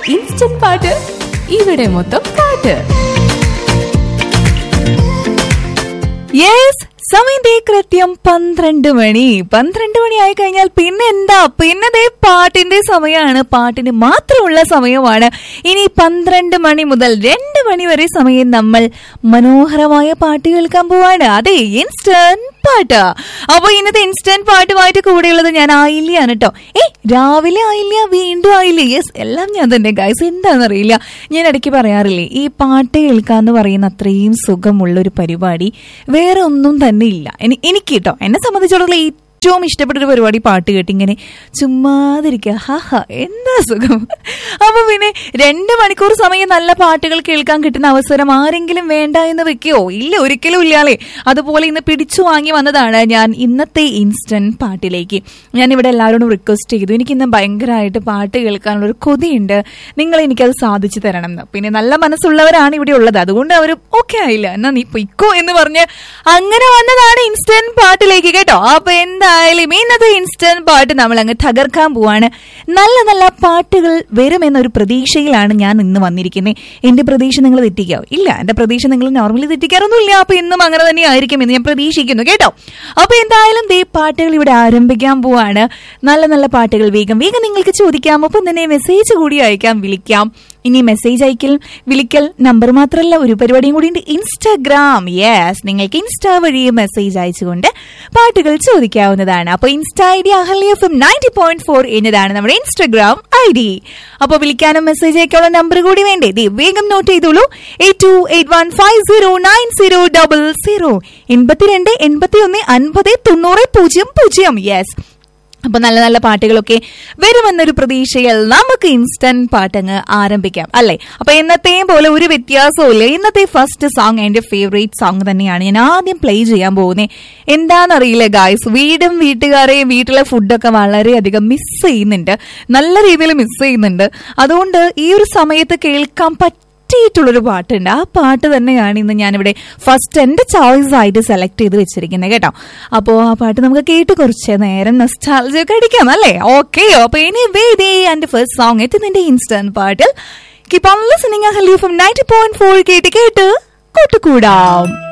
instant പാട്ട് ഇവിടെ മൊത്തം പാട്ട് യെസ് സമയം ദേ കൃത്യം പന്ത്രണ്ട് മണി പന്ത്രണ്ട് മണി ആയി കഴിഞ്ഞാൽ പിന്നെ എന്താ പിന്നെ ദേ പാട്ടിന്റെ സമയമാണ് പാട്ടിന് മാത്രമുള്ള സമയമാണ് ഇനി പന്ത്രണ്ട് മണി മുതൽ രണ്ട് മണി വരെ സമയം നമ്മൾ മനോഹരമായ പാട്ട് കേൾക്കാൻ പോവാണ് അതെ ഇൻസ്റ്റന്റ് പാട്ട് അപ്പൊ ഇന്നത്തെ ഇൻസ്റ്റന്റ് പാട്ടുമായിട്ട് കൂടെയുള്ളത് ഞാൻ ആയില്ലാണ് കേട്ടോ ഏ രാവിലെ ആയില്ല വീണ്ടും ആയില്ല യെസ് എല്ലാം ഞാൻ തന്നെ ഗൈസ് എന്താണെന്നറിയില്ല ഞാൻ ഇടയ്ക്ക് പറയാറില്ലേ ഈ പാട്ട് കേൾക്കാന്ന് പറയുന്ന അത്രയും സുഖമുള്ള ഒരു പരിപാടി വേറെ ഒന്നും തന്നെ ഇല്ല എനി- എനിക്ക് കേട്ടോ എന്നെ സംബന്ധിച്ചിടത്തോളം ഏറ്റവും ഇഷ്ടപ്പെട്ട ഒരു പരിപാടി പാട്ട് കേട്ട് ഇങ്ങനെ ചുമ്മാതിരിക്കുക ഹാഹ എന്താ സുഖം അപ്പൊ പിന്നെ രണ്ട് മണിക്കൂർ സമയം നല്ല പാട്ടുകൾ കേൾക്കാൻ കിട്ടുന്ന അവസരം ആരെങ്കിലും വേണ്ട എന്ന് വെക്കോ ഇല്ല ഒരിക്കലും ഇല്ലാലേ അതുപോലെ ഇന്ന് പിടിച്ചു വാങ്ങി വന്നതാണ് ഞാൻ ഇന്നത്തെ ഇൻസ്റ്റന്റ് പാട്ടിലേക്ക് ഞാൻ ഇവിടെ എല്ലാവരോടും റിക്വസ്റ്റ് ചെയ്തു എനിക്ക് ഇന്ന് ഭയങ്കരമായിട്ട് പാട്ട് കേൾക്കാനുള്ള ഒരു കൊതിയുണ്ട് നിങ്ങൾ എനിക്കത് സാധിച്ചു തരണം എന്ന് പിന്നെ നല്ല മനസ്സുള്ളവരാണ് ഇവിടെ ഉള്ളത് അതുകൊണ്ട് അവർ ഓക്കെ ആയില്ല എന്നാ നീ പൊയ്ക്കോ എന്ന് പറഞ്ഞ് അങ്ങനെ വന്നതാണ് ഇൻസ്റ്റന്റ് പാട്ടിലേക്ക് കേട്ടോ അപ്പൊ എന്തായാലും ഇന്നത്തെ ഇൻസ്റ്റന്റ് പാട്ട് നമ്മൾ അങ്ങ് തകർക്കാൻ പോവാണ് നല്ല നല്ല പാട്ടുകൾ വരുമെന്നൊരു പ്രതീക്ഷയിലാണ് ഞാൻ ഇന്ന് വന്നിരിക്കുന്നത് എന്റെ പ്രതീക്ഷ നിങ്ങൾ തെറ്റിക്കാവോ ഇല്ല എന്റെ പ്രതീക്ഷ നിങ്ങൾ നോർമലി തെറ്റിക്കാറൊന്നുമില്ല അപ്പൊ ഇന്നും അങ്ങനെ തന്നെ ആയിരിക്കും എന്ന് ഞാൻ പ്രതീക്ഷിക്കുന്നു കേട്ടോ അപ്പൊ എന്തായാലും ദേ പാട്ടുകൾ ഇവിടെ ആരംഭിക്കാൻ പോവാണ് നല്ല നല്ല പാട്ടുകൾ വേഗം വേഗം നിങ്ങൾക്ക് ചോദിക്കാം ഒപ്പം തന്നെ മെസ്സേജ് കൂടി അയക്കാം വിളിക്കാം ഇനി മെസ്സേജ് അയക്കൽ വിളിക്കൽ നമ്പർ മാത്രമല്ല ഒരു പരിപാടിയും കൂടി ഉണ്ട് ഇൻസ്റ്റാഗ്രാം യെസ് നിങ്ങൾക്ക് ഇൻസ്റ്റാ വഴി മെസ്സേജ് അയച്ചുകൊണ്ട് പാട്ടുകൾ ചോദിക്കാവുന്നതാണ് അപ്പോൾ Insta I D Ahalya F M ninety point four എന്നതാണ് നമ്മുടെ ഇൻസ്റ്റാഗ്രാം ഐ ഡി അപ്പോൾ വിളിക്കാനും മെസ്സേജ് അയക്കാനുള്ള നമ്പർ കൂടി വേണ്ടേ ദേ വേഗം നോട്ട് ചെയ്തോളൂ eight two eight one five zero nine zero double zero എൺപത്തിരണ്ട് എൺപത്തി ഒന്ന് അൻപത് തൊണ്ണൂറ് പൂജ്യം പൂജ്യം യെസ് അപ്പൊ നല്ല നല്ല പാട്ടുകളൊക്കെ വരുമെന്നൊരു പ്രതീക്ഷയിൽ നമുക്ക് ഇൻസ്റ്റന്റ് പാട്ടങ്ങ് ആരംഭിക്കാം അല്ലെ അപ്പൊ എന്നത്തെയും പോലെ ഒരു വ്യത്യാസവും ഇല്ല ഇന്നത്തെ ഫസ്റ്റ് സോങ് എന്റെ ഫേവറേറ്റ് സോങ് തന്നെയാണ് ഞാൻ ആദ്യം പ്ലേ ചെയ്യാൻ പോകുന്നത് എന്താണെന്നറിയില്ല ഗായ്സ് വീടും വീട്ടുകാരെയും വീട്ടിലെ ഫുഡൊക്കെ വളരെയധികം മിസ് ചെയ്യുന്നുണ്ട് നല്ല രീതിയിൽ മിസ് ചെയ്യുന്നുണ്ട് അതുകൊണ്ട് ഈ ഒരു സമയത്ത് കേൾക്കാൻ പറ്റും പറ്റിയിട്ടുള്ളൊരു പാട്ടുണ്ട് ആ പാട്ട് തന്നെയാണ് ഇന്ന് ഞാനിവിടെ ഫസ്റ്റ് എന്റെ ചോയ്സ് ആയിട്ട് സെലക്ട് ചെയ്ത് വെച്ചിരിക്കുന്നത് കേട്ടോ അപ്പോൾ ആ പാട്ട് നമുക്ക് കേട്ട് കുറച്ച് നേരം നെസ്റ്റാൾജിയൊക്കെ അടിക്കാം അല്ലേ ഓക്കെ അപ്പൊ ഇനി വേദേ ആൻഡ് ഫസ്റ്റ് സോങ് എത്തുന്നതിന്റെ ഇൻസ്റ്റന്റ് പാട്ടിൽ കീപ് ഓൺ ലിസണിങ് ഹലി ഫ്രം നയൻറ്റി പോയിന്റ് ഫോർ കേട്ട് കേട്ട് കൂട്ടുകൂടാം